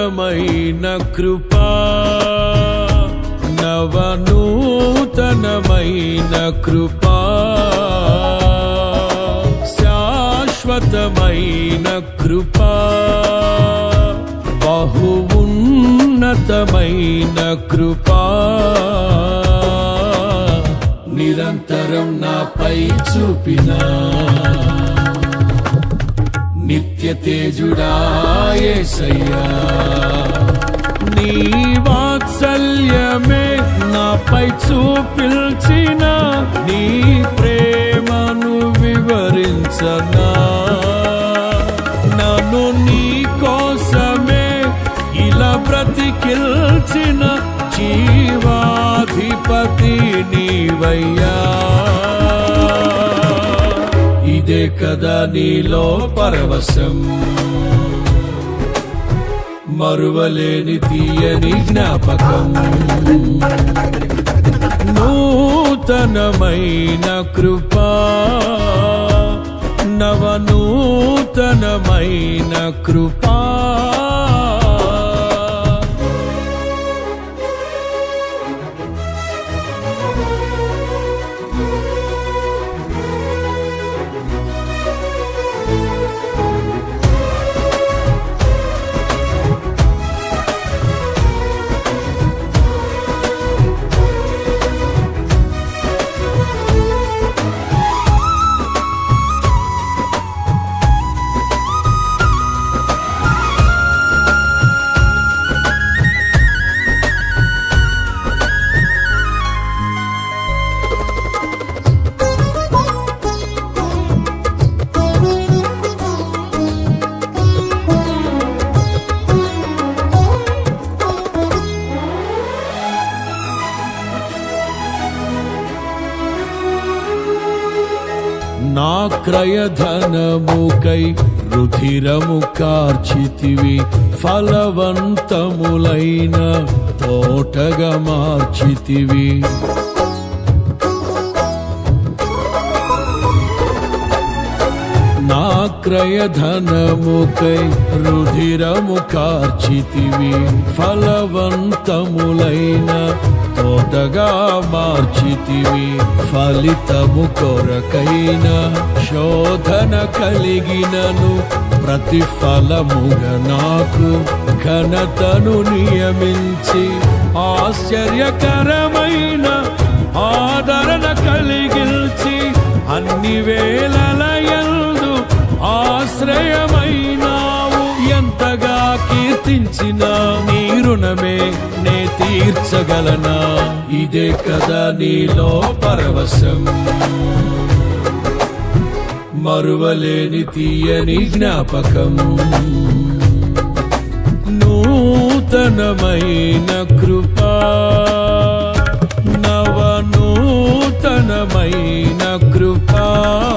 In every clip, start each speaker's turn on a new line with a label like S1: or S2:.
S1: నూతనమైన కృపా నవనూతనమైన కృపా శాశ్వతమైన కృపా బహు ఉన్నతమైన కృపా నిరంతరం నాపై చూపినా నిత్య తేజుడాయేసయ్యా నీ వాత్సల్యమే నాపై చూపిల్చిన నీ ప్రేమను వివరించనా నన్ను నీ కోసమే ఇలా బ్రతికిల్చిన జీవాధిపతి నీవయ్యా ఇదే కదా నీలో పరవశం మరువలేని తీయని జ్ఞాపకం నూతనమైన కృపా నవనూతనమైన కృపా నా క్రయధనముకై రుధిరము కార్చితివి ఫలవంతములైన తోటగా మార్చితివి నా క్రయధనముకై రుధిరము కార్చితివి ఫలవంతములైన తోటగా మార్చితివి ఫలితము కొరకైన శోధన కలిగినను ప్రతిఫలముగా నాకు ఘనతను నియమించి ఆశ్చర్యకరమైన ఆదరణ కలిగిల్చి అన్ని వేళలయందు ఆశ్రయమైనావు ఎంతగా కీర్తించిన నీ రుణమే నే తీర్చగలనా ఇదే కదా నీలో పరవశం మరువలేని తీయని జ్ఞాపకం నూతనమైన కృపా నవనూతనమైన కృపా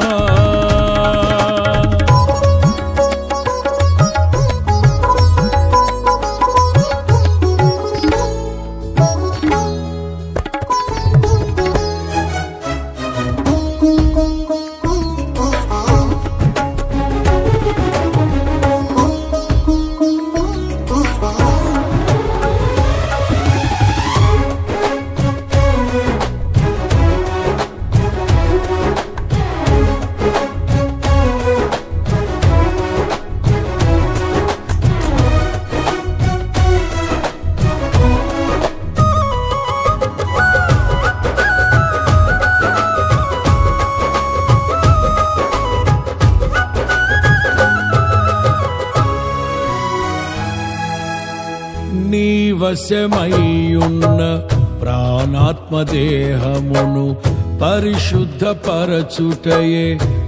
S1: నీ వశమయ్యున్న ప్రాణాత్మదేహమును పరిశుద్ధపరచుటయే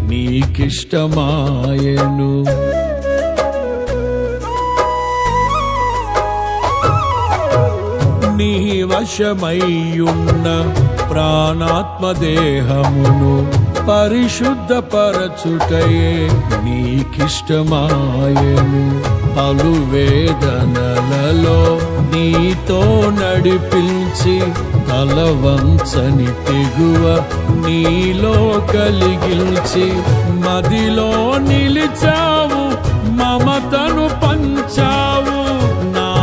S1: నీకిష్టమాయను నీ వశమయ్యున్న ప్రాణాత్మదేహమును పరిశుద్ధపరచుటయే నీకిష్టమాయను పలు వేదనలలో నీతో నడిపించి తలవంచని తెగువ నీలో కలిగిల్చి మదిలో నిలిచావు మమతను పంచావు నా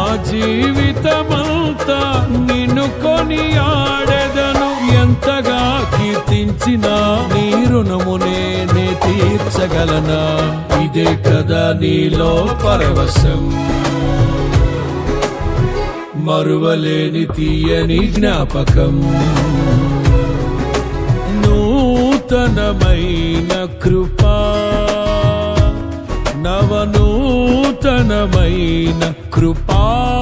S1: తీర్చగలనా ఇదే కదా నీలో పరవశం మరువలేని తీయని జ్ఞాపకం నూతనమైన కృపా నవనూతనమైన కృపా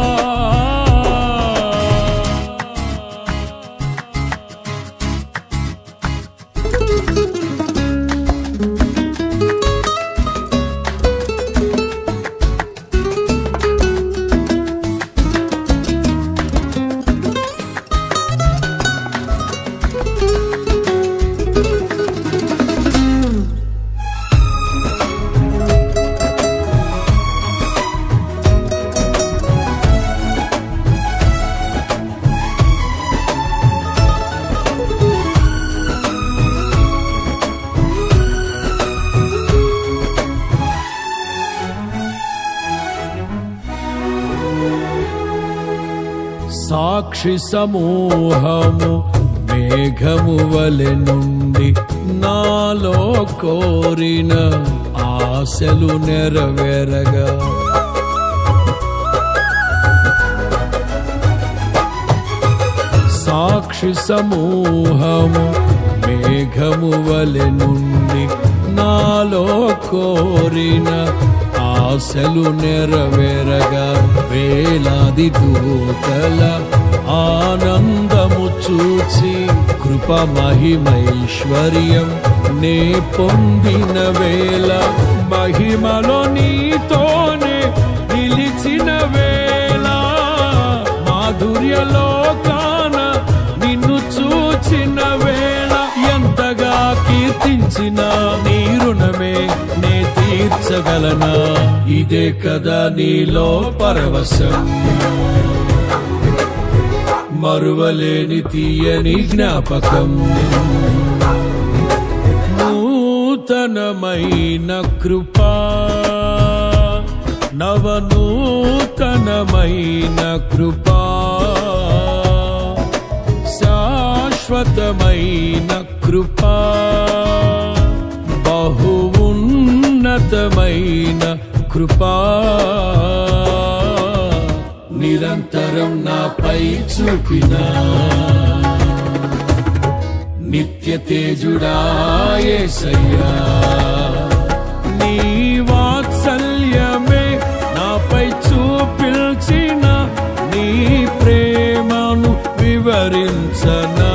S1: సాక్షి సమూహము మేఘము వలె నుండి నాలో కోరిన ఆశలు నెరవేరగా సాక్షి సమూహము మేఘము వలె నుండి నాలో కోరిన ఆశలు నెరవేరగా వేలాది దూతల ఆనందము చూచి కృప మహిమైశ్వర్యం నే పొందిన వేళ మహిమలో నీతోనే నిలిచిన వేళ మాధుర్యలో కాన నిన్ను చూచిన వేళ ఎంతగా కీర్తించిన నీ రుణమే నే తీర్చగలనా ఇదే కదా నీలో పరవశం మరువలేని తీయని జ్ఞాపకం నూతనమైన కృపా నవనూతనమైన కృపా శాశ్వతమైన కృపా బహు ఉన్నతమైన కృపా నిరంతరం నాపై చూపినా నిత్య తేజుడాయేసయ్యా నీ వాత్సల్యమే నాపై చూపిల్చిన నీ ప్రేమను వివరించనా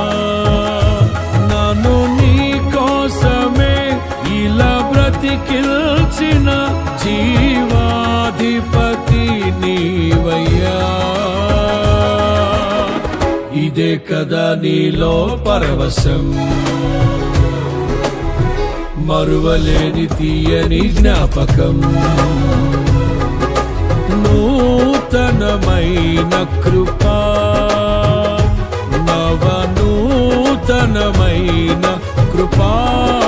S1: నన్ను నీ కోసమే ఇలా బ్రతికిల్చిన జీవాధిపతి నీవయ్యా ఇదే కదా నీలో పరవశం మరువలేని తీయని జ్ఞాపకం నూతనమైన కృపా నవ నూతనమైన కృపా